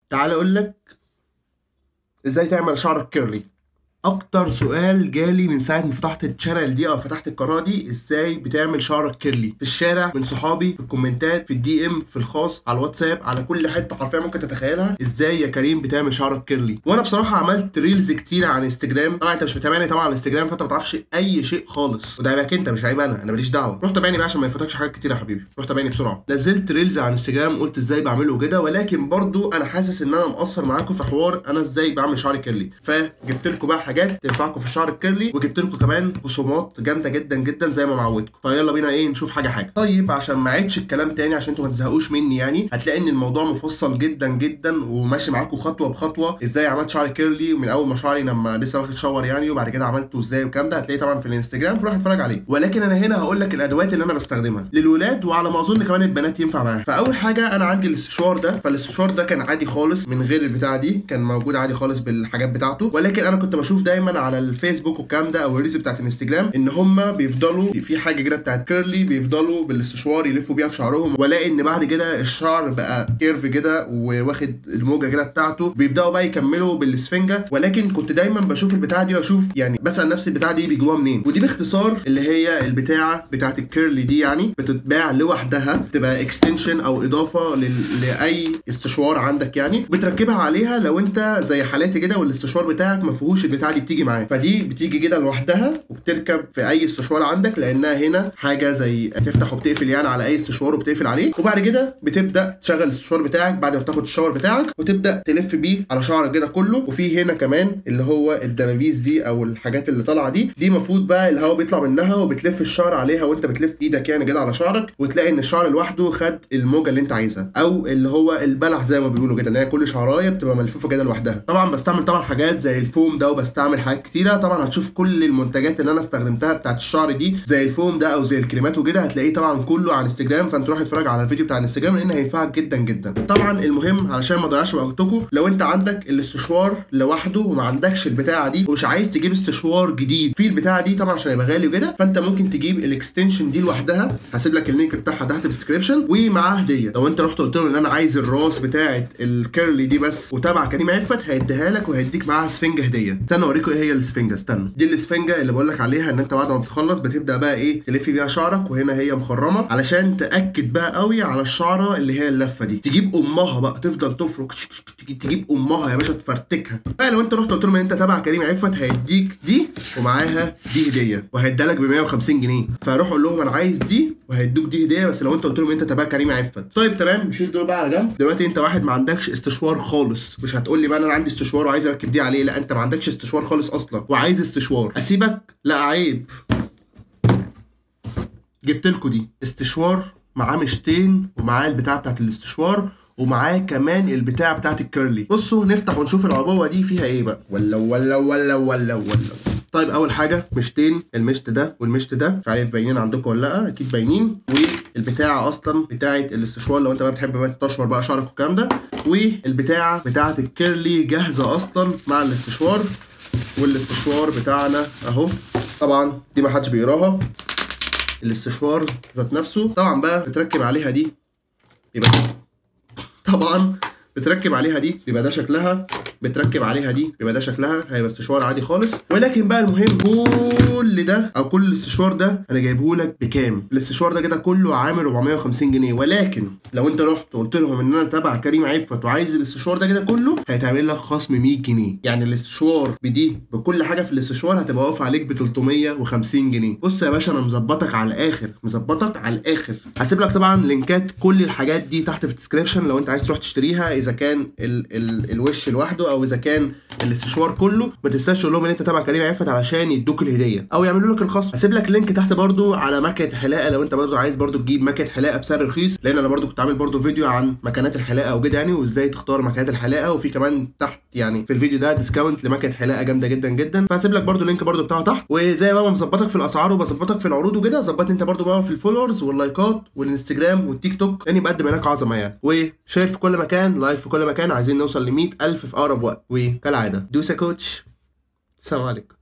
تعال اقول لك ازاي تعمل شعرك كيرلي اكتر سؤال جالي من ساعه ما فتحت الشانل دي او فتحت القناه دي ازاي بتعمل شعرك كيرلي في الشارع من صحابي في الكومنتات في الدي ام في الخاص على الواتساب على كل حته حرفيا ممكن تتخيلها ازاي يا كريم بتعمل شعرك كيرلي وانا بصراحه عملت ريلز كتير على انستجرام طبعا انت مش متابعني طبعا على انستجرام فانت ما تعرفش اي شيء خالص وده عيبك انت مش عيب انا انا ماليش دعوه روح تابعني بقى عشان ما يفوتكش حاجات كتير يا حبيبي روح تابعني بسرعه نزلت ريلز على انستجرام قلت ازاي بعمله كده ولكن برضو انا حاسس ان انا مقصر معاكم في حوار انا ازاي بعمل شعري كيرلي فجبت لكم بقى حاجات تنفعكم في الشعر الكيرلي وجبت لكم كمان خصومات جامده جدا جدا زي ما معودكم فيلا بينا ايه نشوف حاجه حاجه طيب عشان ما اعيدش الكلام تاني عشان انتوا ما تزهقوش مني يعني هتلاقي ان الموضوع مفصل جدا جدا وماشي معاكم خطوه بخطوه ازاي عملت شعري كيرلي ومن اول ما شعري لما لسه واخد شاور يعني وبعد كده عملته ازاي والكلام ده هتلاقيه طبعا في الانستجرام فروح اتفرج عليه ولكن انا هنا هقول لك الادوات اللي انا بستخدمها للولاد وعلى ما اظن كمان البنات ينفع معاها فاول حاجه انا عندي الاستشوار ده فالاستشوار ده كان عادي خالص من غير البتاعه دي كان موجود عادي خالص بالحاجات بتاعته ولكن انا كنت بشوف دايما على الفيسبوك والكلام ده او الريلز بتاعت الانستجرام ان هم بيفضلوا في حاجه كده بتاعت كيرلي بيفضلوا بالاستشوار يلفوا بيها في شعرهم والاقي ان بعد كده الشعر بقى كيرف كده وواخد الموجه كده بتاعته بيبداوا بقى يكملوا بالاسفنجه ولكن كنت دايما بشوف البتاعه دي واشوف يعني بسال نفسي البتاعه دي بيجيبوها منين ودي باختصار اللي هي البتاعه بتاعت الكيرلي دي يعني بتتباع لوحدها تبقى اكستنشن او اضافه لل... لاي استشوار عندك يعني بتركبها عليها لو انت زي حالاتي كده والاستشوار بتاعك ما فيهوش البتاعه دي بتيجي معاه فدي بتيجي كده لوحدها وبتركب في اي استشوار عندك لانها هنا حاجه زي تفتح وبتقفل يعني على اي استشوار وبتقفل عليه وبعد كده بتبدا تشغل الاستشوار بتاعك بعد ما تاخد الشاور بتاعك وتبدا تلف بيه على شعرك كده كله وفي هنا كمان اللي هو الدبابيس دي او الحاجات اللي طالعه دي دي المفروض بقى الهواء بيطلع منها وبتلف الشعر عليها وانت بتلف ايدك يعني كده على شعرك وتلاقي ان الشعر لوحده خد الموجه اللي انت عايزها او اللي هو البلح زي ما بيقولوا كده ان هي كل شعرايه بتبقى ملفوفه كده لوحدها طبعا بستعمل طبعا حاجات زي الفوم ده وبستعمل حاجات كتيره طبعا هتشوف كل المنتجات اللي انا استخدمتها بتاعت الشعر دي زي الفوم ده او زي الكريمات وكده هتلاقيه طبعا كله على انستجرام فانت روح اتفرج على الفيديو بتاع الانستجرام لان هينفعك جدا جدا طبعا المهم علشان ما اضيعش وقتكم لو انت عندك الاستشوار لوحده وما عندكش البتاعه دي ومش عايز تجيب استشوار جديد في البتاعه دي طبعا عشان يبقى غالي وكده فانت ممكن تجيب الاكستنشن دي لوحدها هسيب لك اللينك بتاعها تحت في الديسكربشن ومعاه هديه لو انت رحت قلت له ان انا عايز الراس بتاعه الكيرلي دي بس وتبع كريم عفت هيديها لك وهيديك معاها سفنجه هديه استنى اوريكم ايه هي السفنجه استنى دي السفنجه اللي بقول لك عليها ان انت بعد ما بتخلص بتبدا بقى ايه تلف بيها شعرك وهنا هي مخرمه علشان تاكد بقى قوي على الشعره اللي هي اللفه دي تجيب امها بقى تفضل تفرك تجيب امها يا باشا تفرتكها بقى لو انت رحت قلت لهم ان انت تبع كريم عفت هيديك دي ومعاها دي هديه وهيديها لك ب 150 جنيه فروح قول لهم انا عايز دي وهيدوك دي هديه بس لو انت قلت لهم انت تبع كريم عفت طيب تمام نشيل دول بقى على جنب دلوقتي انت واحد ما عندكش استشوار خالص مش هتقول لي بقى انا عندي استشوار وعايز اركب دي عليه لا انت ما عندكش استشوار خالص اصلا وعايز استشوار اسيبك لا عيب جبت لكم دي استشوار معاه مشتين ومعاه البتاع بتاعت الاستشوار ومعاه كمان البتاع بتاعت الكيرلي بصوا نفتح ونشوف العبوه دي فيها ايه بقى ولا ولا ولا ولا ولا طيب اول حاجه مشتين المشت ده والمشت ده مش عارف باينين عندكم ولا لا اكيد باينين والبتاعه اصلا بتاعه الاستشوار لو انت بقى بتحب بس تشور بقى شعرك والكلام ده والبتاعه بتاعه الكيرلي جاهزه اصلا مع الاستشوار والاستشوار بتاعنا اهو طبعا دي ما حدش بيقراها الاستشوار ذات نفسه طبعا بقى بتركب عليها دي يبقى طبعا بتركب عليها دي بيبقى ده شكلها بتركب عليها دي بيبقى ده شكلها هيبقى استشوار عادي خالص ولكن بقى المهم كل ده او كل الاستشوار ده انا جايبه لك بكام الاستشوار ده كده كله عامل 450 جنيه ولكن لو انت رحت وقلت لهم ان انا تبع كريم عفت وعايز الاستشوار ده كده كله هيتعمل لك خصم 100 جنيه يعني الاستشوار بدي بكل حاجه في الاستشوار هتبقى واقفه عليك ب 350 جنيه بص يا باشا انا مظبطك على الاخر مظبطك على الاخر هسيب لك طبعا لينكات كل الحاجات دي تحت في الديسكربشن لو انت عايز تروح تشتريها اذا كان ال ال الوش لوحده او اذا كان الاستشوار كله ما تنساش تقول لهم ان انت تبع كريم عفت علشان يدوك الهديه او يعملوا لك الخصم هسيب لك لينك تحت برضو على مكنه الحلاقه لو انت برضو عايز برضو تجيب مكنه حلاقه بسعر رخيص لان انا برضو كنت عامل برضو فيديو عن مكانات الحلاقه وكده يعني وازاي تختار مكانات الحلاقه وفي كمان تحت يعني في الفيديو ده ديسكاونت لمكنه حلاقه جامده جدا جدا فهسيب لك برضو اللينك برضو بتاعه تحت وزي ما مظبطك في الاسعار وبظبطك في العروض وكده ظبطني انت برضو بقى في الفولورز واللايكات والانستجرام والتيك توك لاني بقدم هناك عظمه يعني وشير في كل مكان لايك في كل مكان عايزين نوصل ل 100000 في اقرب وقت وكالعاده دوسا كوتش السلام عليكم